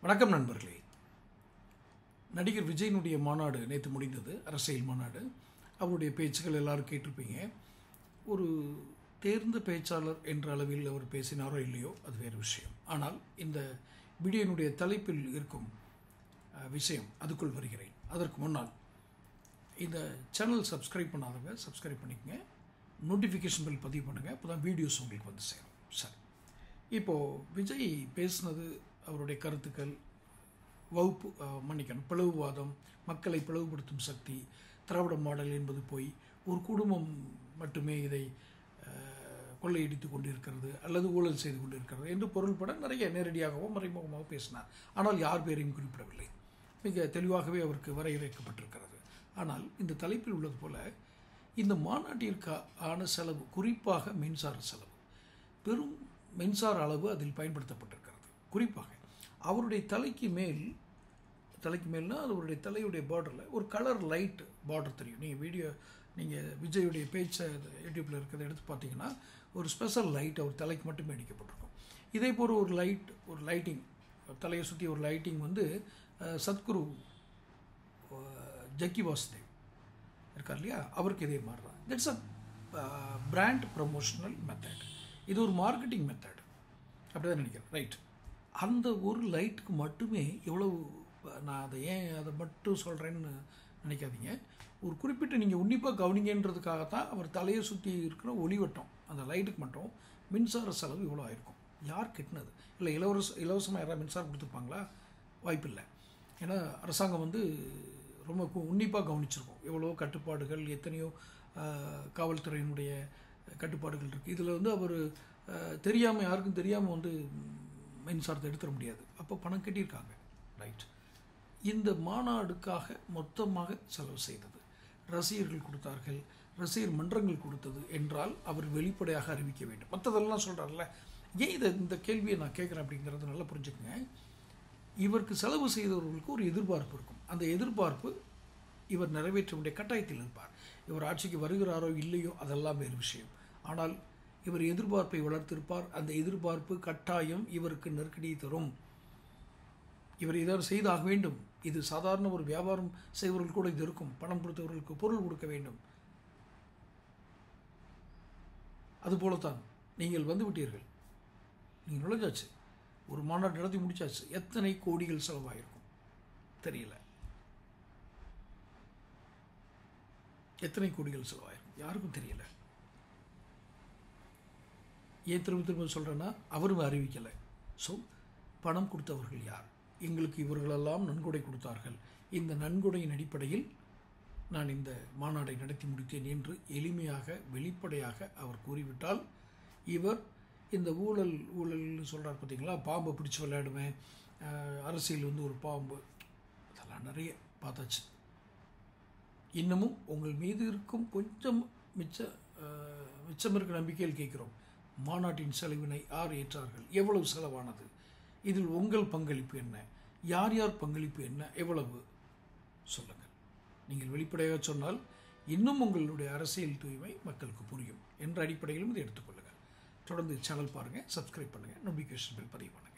வணக்கம் நண்பர்களே நடிகர் விஜயனுடைய மாநாடு நேற்று முடிந்தது அரசியல் மாநாடு அவருடைய பேச்சுகள் எல்லாரும் கேட்டிருப்பீங்க ஒரு தேர்ந்த பேச்சாளர் என்ற அளவில் அவர் பேசினாரோ இல்லையோ அது வேறு விஷயம் ஆனால் இந்த வீடியோனுடைய தலைப்பில் இருக்கும் அஹ், விஷயம் அதுக்குள் வருகிறேன் அதற்கு முன்னால் இந்த சேனல் சப்ஸ்கிரைப் பண்ணாதவங்க சப்ஸ்கிரைப் பண்ணிக்கங்க நோட்டிஃபிகேஷன் பில் பதிவு பண்ணுங்கள் அப்போ தான் வீடியோஸ் உங்களுக்கு வந்து சேரும் சரி இப்போது விஜய் பேசினது அவருடைய கருத்துக்கள் வகுப்பு அஹ், மன்னிக்கணும் பிளவுவாதம் மக்களை பிளவுபடுத்தும் சக்தி திராவிட மாடல் என்பது போய் ஒரு குடும்பம் மட்டுமே இதை அஹ், கொள்ளையடித்து கொண்டிருக்கிறது அல்லது ஊழல் செய்து கொண்டிருக்கிறது என்று பொருள்பட நிறைய நேரடியாகவோ மறைமுகமாக பேசினார் ஆனால் யார் பேரையும் குறிப்பிடவில்லை மிக தெளிவாகவே அவருக்கு வரையறுக்கப்பட்டிருக்கிறது ஆனால் இந்த தலைப்பில் உள்ளது போல இந்த மாநாட்டிற்கு ஆன செலவு குறிப்பாக மின்சார செலவு பெரும் மின்சார அளவு அதில் பயன்படுத்தப்பட்டிருக்கிறது குறிப்பாக அவருடைய தலைக்கு மேல் தலைக்கு மேல்னா அது அவருடைய தலையுடைய பார்டரில் ஒரு கலர் லைட் பார்டர் தெரியும் நீங்கள் வீடியோ நீங்கள் விஜயுடைய பேச்சை யூடியூப்பில் இருக்கிறத எடுத்து பார்த்தீங்கன்னா ஒரு ஸ்பெஷல் லைட் அவர் தலைக்கு மட்டுமே அடிக்கப்பட்டிருக்கும் இதே போல் ஒரு லைட் ஒரு லைட்டிங் தலையை சுற்றி ஒரு லைட்டிங் வந்து அஹ், சத்குரு அஹ், ஜக்கி வாசுதேவ் இருக்கார் இல்லையா அவருக்கு இதே மாதிரி தான் that's a brand promotional method இது ஒரு மார்க்கெட்டிங் மெத்தட் அப்படி தான் நினைக்கிறேன் ரைட் அந்த ஒரு லைட்டுக்கு மட்டுமே எவ்வளவு நான் அதை ஏன் அதை மட்டும் சொல்கிறேன்னு நினைக்காதீங்க ஒரு குறிப்பிட்ட நீங்கள் உன்னிப்பாக கவனிங்கன்றதுக்காக தான் அவர் தலையை சுற்றி இருக்கிற ஒளிவட்டம் அந்த லைட்டுக்கு மட்டும் மின்சார செலவு இவ்வளோ ஆயிருக்கும் யார் கெட்டினது இல்லை இலவச இலவசமாக யாராவது மின்சாரம் கொடுத்துருப்பாங்களா வாய்ப்பில்லை ஏன்னா அரசாங்கம் வந்து ரொம்ப உன்னிப்பாக கவனிச்சிருக்கோம் எவ்வளோ கட்டுப்பாடுகள் எத்தனையோ ஆஹ், காவல்துறையினுடைய கட்டுப்பாடுகள் இருக்குது இதில் வந்து அவர் தெரியாமல் யாருக்கும் தெரியாமல் வந்து ம், மின்சாரத்தை எடுத்துட முடியாது அப்போ பணம் கட்டியிருக்காங்க ரைட் இந்த மாநாடுக்காக மொத்தமாக செலவு செய்தது ரசிகர்கள் கொடுத்தார்கள் ரசிகர் மன்றங்கள் கொடுத்தது என்றால் அவர் வெளிப்படையாக அறிவிக்க வேண்டும் மற்றதெல்லாம் சொல்கிறார்ல ஏன் இதை இந்த கேள்வியை நான் கேட்குறேன் அப்படிங்கிறத நல்லா புரிஞ்சுக்கங்க இவருக்கு செலவு செய்தவர்களுக்கு ஒரு எதிர்பார்ப்பு இருக்கும் அந்த எதிர்பார்ப்பு இவர் நிறைவேற்ற வேண்டிய கட்டாயத்தில் இருப்பார் இவர் ஆட்சிக்கு வருகிறாரோ இல்லையோ அதெல்லாம் வேறு விஷயம் ஆனால் இவர் எதிர்பார்ப்பை வளர்த்திருப்பார் அந்த எதிர்பார்ப்பு கட்டாயம் இவருக்கு நெருக்கடியை தரும் இவர் இதை செய்தாக வேண்டும் இது சாதாரண ஒரு வியாபாரம் செய்பவர்கள் கூட இது இருக்கும் பணம் கொடுத்தவர்களுக்கு பொருள் கொடுக்க வேண்டும் அதுபோலத்தான் நீங்கள் வந்து விட்டீர்கள் நீங்கள் நுழைஞ்சாச்சு ஒரு மாநாடு நடத்தி முடிச்சாச்சு எத்தனை கோடிகள் செலவாயிருக்கும் தெரியல எத்தனை கோடிகள் செலவாயிருக்கும் யாருக்கும் தெரியல ஏன் திரும்ப திரும்ப சொல்கிறேன்னா அவரும் அறிவிக்கலை ஸோ பணம் கொடுத்தவர்கள் யார் எங்களுக்கு இவர்களெல்லாம் நன்கொடை கொடுத்தார்கள் இந்த நன்கொடையின் அடிப்படையில் நான் இந்த மாநாடை நடத்தி முடித்தேன் என்று எளிமையாக வெளிப்படையாக அவர் கூறிவிட்டால் இவர் இந்த ஊழல் ஊழல்னு சொல்கிறார் பார்த்தீங்களா பாம்பை பிடிச்சி விளையாடுவேன் அஹ், அரசியல் வந்து ஒரு பாம்பு அதெல்லாம் நிறைய பார்த்தாச்சு இன்னமும் உங்கள் மீது இருக்கும் கொஞ்சம் மிச்ச அஹ், மிச்சம் இருக்க நம்பிக்கையில் கேட்கிறோம் மாநாட்டின் செலவினை யார் ஏற்றார்கள் எவ்வளவு செலவானது இதில் உங்கள் பங்களிப்பு என்ன யார் யார் பங்களிப்பு என்ன எவ்வளவு சொல்லுங்கள் நீங்கள் வெளிப்படையாக சொன்னால் இன்னும் உங்களுடைய அரசியல் தூய்மை மக்களுக்கு புரியும் என்ற அடிப்படையிலும் இதை எடுத்துக்கொள்ளுங்கள் தொடர்ந்து சேனல் பாருங்கள் சப்ஸ்கிரைப் பண்ணுங்கள் நோட்டிஃபிகேஷன் பில் பதிவு பண்ணுங்கள்